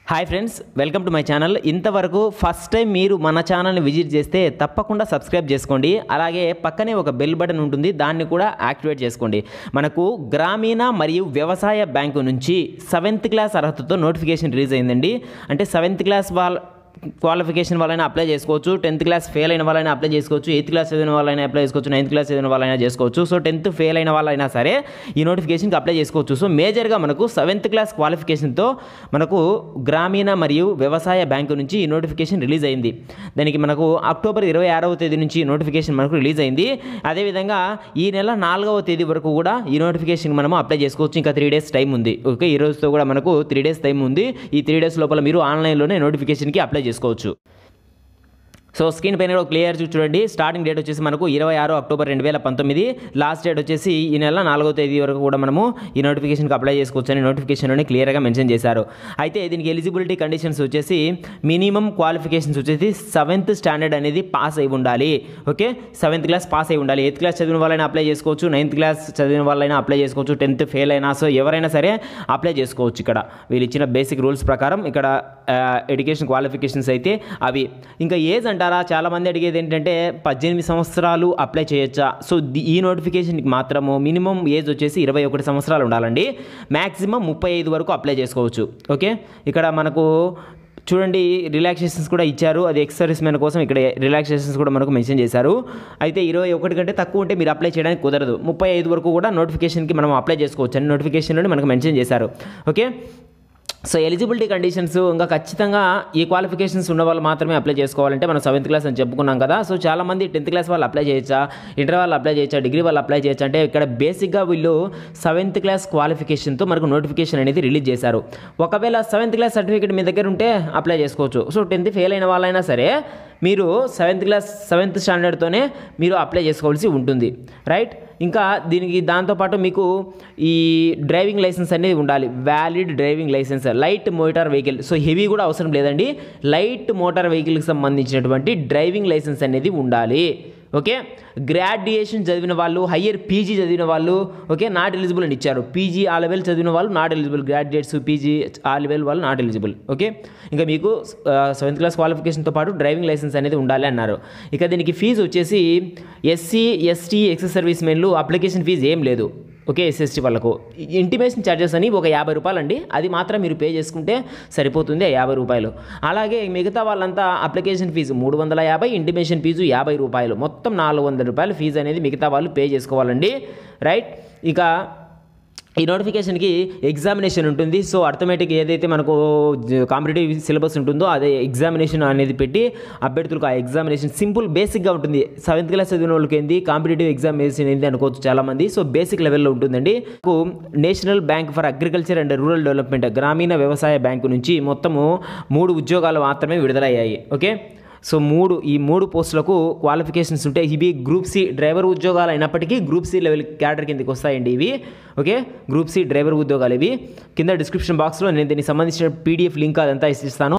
hi friends welcome to my channel ఇంతవరకు first time మీరు మన ఛానల్ని విజిట్ చేస్తే తప్పకుండా సబ్స్క్రైబ్ చేసుకోండి అలాగే పక్కనే ఒక బెల్ బటన్ ఉంటుంది దాన్ని కూడా యాక్టివేట్ చేసుకోండి మనకు గ్రామీణ మరియు వ్యవసాయ బ్యాంకు నుంచి సెవెంత్ క్లాస్ అర్హతతో నోటిఫికేషన్ రిలీజ్ అయిందండి అంటే సెవెంత్ క్లాస్ వాళ్ళ క్వాలిఫికేషన్ వాళ్ళైనా అప్లై చేసుకోవచ్చు టెన్త్ క్లాస్ ఫెయిల్ అయిన వాళ్ళైనా అప్లై చేసుకోవచ్చు ఎయిత్ క్లాస్ చదివిన వాళ్ళైనా అప్లై చేసుకోవచ్చు నైన్త్ క్లాస్ చదివిన వాళ్ళైనా చేసుకోవచ్చు సో టెన్త్ ఫెయిల్ అయిన వాళ్ళైనా సరే ఈ నోటిఫికేషన్కి అప్లై చేసుకోవచ్చు సో మేజర్గా మనకు సెవెంత్ క్లాస్ క్వాలిఫికేషన్తో మనకు గ్రామీణ మరియు వ్యవసాయ బ్యాంకు నుంచి ఈ నోటిఫికేషన్ రిలీజ్ అయింది దానికి మనకు అక్టోబర్ ఇరవై ఆరవ తేదీ నుంచి నోటిఫికేషన్ మనకు రిలీజ్ అయింది అదేవిధంగా ఈ నెల నాలుగవ తేదీ వరకు కూడా ఈ నోటిఫికేషన్ మనము అప్లై చేసుకోవచ్చు ఇంకా త్రీ డేస్ టైం ఉంది ఓకే ఈ రోజుతో కూడా మనకు త్రీ డేస్ టైం ఉంది ఈ త్రీ డేస్ లోపల మీరు ఆన్లైన్లోనే నోటిఫికేషన్కి అప్లై చేసుకోవచ్చు సో స్క్రీన్ పైన కూడా క్లియర్ చూడండి స్టార్టింగ్ డేట్ వచ్చేసి మనకు ఇరవై ఆరు అక్టోబర్ రెండు వేల పంతొమ్మిది లాస్ట్ డేట్ వచ్చేసి ఈ నెల నాలుగో తేదీ వరకు కూడా మనము ఈ నోటిఫికేషన్కి అప్లై చేసుకోవచ్చు అని నోటిఫికేషన్లోనే క్లియర్గా మెన్షన్ చేశారు అయితే దీనికి ఎలిజిబిలిటీ కండిషన్స్ వచ్చేసి మినిమం క్వాలిఫికేషన్స్ వచ్చేసి సెవెంత్ స్టాండర్డ్ అనేది పాస్ అయి ఉండాలి ఓకే సెవెంత్ క్లాస్ పాస్ అయి ఉండాలి ఎయిత్ క్లాస్ చదివిన వాళ్ళైనా అప్లై చేసుకోవచ్చు నైన్త్ క్లాస్ చదివిన వాళ్ళైనా అప్లై చేసుకోవచ్చు టెన్త్ ఫెయిల్ అయినా సో ఎవరైనా సరే అప్లై చేసుకోవచ్చు ఇక్కడ వీళ్ళు ఇచ్చిన బేసిక్ రూల్స్ ప్రకారం ఇక్కడ ఎడ్యుకేషన్ క్వాలిఫికేషన్స్ అయితే అవి ఇంకా ఏజ్ అంటారా చాలామంది అడిగేది ఏంటంటే పద్దెనిమిది సంవత్సరాలు అప్లై చేయొచ్చా సో ది- ఈ నోటిఫికేషన్కి మాత్రము మినిమం ఏజ్ వచ్చేసి ఇరవై ఒకటి సంవత్సరాలు ఉండాలండి మ్యాక్సిమం ముప్పై ఐదు వరకు అప్లై చేసుకోవచ్చు ఓకే ఇక్కడ మనకు చూడండి రిలాక్సేషన్స్ కూడా ఇచ్చారు అది ఎక్స్ సర్వీస్ మెన్ కోసం ఇక్కడ రిలాక్సేషన్స్ కూడా మనకు మెన్షన్ చేశారు అయితే ఇరవై ఒకటి కంటే తక్కువ ఉంటే మీరు అప్లై చేయడానికి కుదరదు ముప్పై ఐదు వరకు కూడా నోటిఫికేషన్కి మనం అప్లై చేసుకోవచ్చు అని నోటిఫికేషన్లోనే మనకు మెన్షన్ చేశారు ఓకే సో ఎలిజిబిలిటీ కండిషన్స్ ఇంకా ఖచ్చితంగా ఈ క్వాలిఫికేషన్స్ ఉన్న వాళ్ళు మాత్రమే అప్లై చేసుకోవాలంటే మనం సెవెంత్ క్లాస్ అని చెప్పుకున్నాం కదా సో చాలామంది టెన్త్ క్లాస్ వాళ్ళు అప్లై చేయొచ్చా ఇంటర్ వాళ్ళు అప్లై చేయొచ్చా డిగ్రీ వాళ్ళు అప్లై చేయొచ్చా అంటే ఇక్కడ బేసిక్గా వీళ్ళు సెవెంత్ క్లాస్ క్వాలిఫికేషన్తో మనకు నోటిఫికేషన్ అనేది రిలీజ్ చేశారు ఒకవేళ సెవెంత్ క్లాస్ సర్టిఫికేట్ మీ దగ్గర ఉంటే అప్లై చేసుకోవచ్చు సో టెన్త్ ఫెయిల్ అయిన వాళ్ళైనా సరే మీరు సెవెంత్ క్లాస్ సెవెంత్ స్టాండర్డ్తోనే మీరు అప్లై చేసుకోవాల్సి ఉంటుంది రైట్ ఇంకా దీనికి దాంతోపాటు మీకు ఈ డ్రైవింగ్ లైసెన్స్ అనేది ఉండాలి valid driving licence light motor vehicle so heavy కూడా అవసరం లేదండి లైట్ మోటార్ వెహికల్కి సంబంధించినటువంటి డ్రైవింగ్ లైసెన్స్ అనేది ఉండాలి ఓకే గ్రాడ్యుయేషన్ చదివిన వాళ్ళు హయ్యర్ పీజీ చదివిన వాళ్ళు ఓకే నాట్ ఎలిజిబుల్ అని ఇచ్చారు పీజీ ఆ లెవెల్ చదివిన వాళ్ళు నాట్ ఎలిజిబుల్ గ్రాడ్యుయేట్స్ పీజీ ఆ లెవెల్ వాళ్ళు నాట్ ఎలిజిబుల్ ఓకే ఇంకా మీకు సెవెంత్ క్లాస్ క్వాలిఫికేషన్తో పాటు డ్రైవింగ్ లైసెన్స్ అనేది ఉండాలి అన్నారు ఇక దీనికి ఫీజు వచ్చేసి ఎస్సీ ఎస్టీ ఎక్సెస్ సర్వీస్ మెన్లు అప్లికేషన్ ఫీజు ఏం లేదు ఓకే ఎస్ఎస్టీ వాళ్ళకు ఇంటిమేషన్ ఛార్జెస్ అని ఒక యాభై రూపాయలు అండి అది మాత్రం మీరు పే చేసుకుంటే సరిపోతుంది ఆ యాభై రూపాయలు అలాగే మిగతా వాళ్ళంతా అప్లికేషన్ ఫీజు మూడు వందల యాభై ఇంటిమేషన్ ఫీజు యాభై రూపాయలు మొత్తం నాలుగు వందల రూపాయలు ఫీజు అనేది మిగతా వాళ్ళు పే చేసుకోవాలండి రైట్ ఇక ఈ నోటిఫికేషన్కి ఎగ్జామినేషన్ ఉంటుంది సో అర్థమెటిక్ ఏదైతే మనకు కాంపిటేటివ్ సిలబస్ ఉంటుందో అదే ఎగ్జామినేషన్ అనేది పెట్టి అభ్యర్థులకు ఆ ఎగ్జామినేషన్ సింపుల్ బేసిక్గా ఉంటుంది సెవెంత్ క్లాస్ చదివిన వాళ్ళకి ఏంది కాంపిటేటివ్ ఎగ్జామినేషన్ ఏంది అనుకోవచ్చు చాలామంది సో బేసిక్ లెవెల్లో ఉంటుందండి నాకు national bank for agriculture and rural development గ్రామీణ వ్యవసాయ బ్యాంకు నుంచి మొత్తము మూడు ఉద్యోగాలు మాత్రమే విడుదలయ్యాయి ఓకే సో మూడు ఈ మూడు పోస్టులకు క్వాలిఫికేషన్స్ ఉంటాయి ఇవి గ్రూప్ సి డ్రైవర్ ఉద్యోగాలు అయినప్పటికీ గ్రూప్ సి లెవెల్ క్యాడర్ కిందకి వస్తాయండి ఇవి ఓకే గ్రూప్ సి డ్రైవర్ ఉద్యోగాలు ఇవి కింద డిస్క్రిప్షన్ బాక్స్లో నేను దీనికి సంబంధించిన పీడిఎఫ్ లింక్ అదంతా ఇస్తాను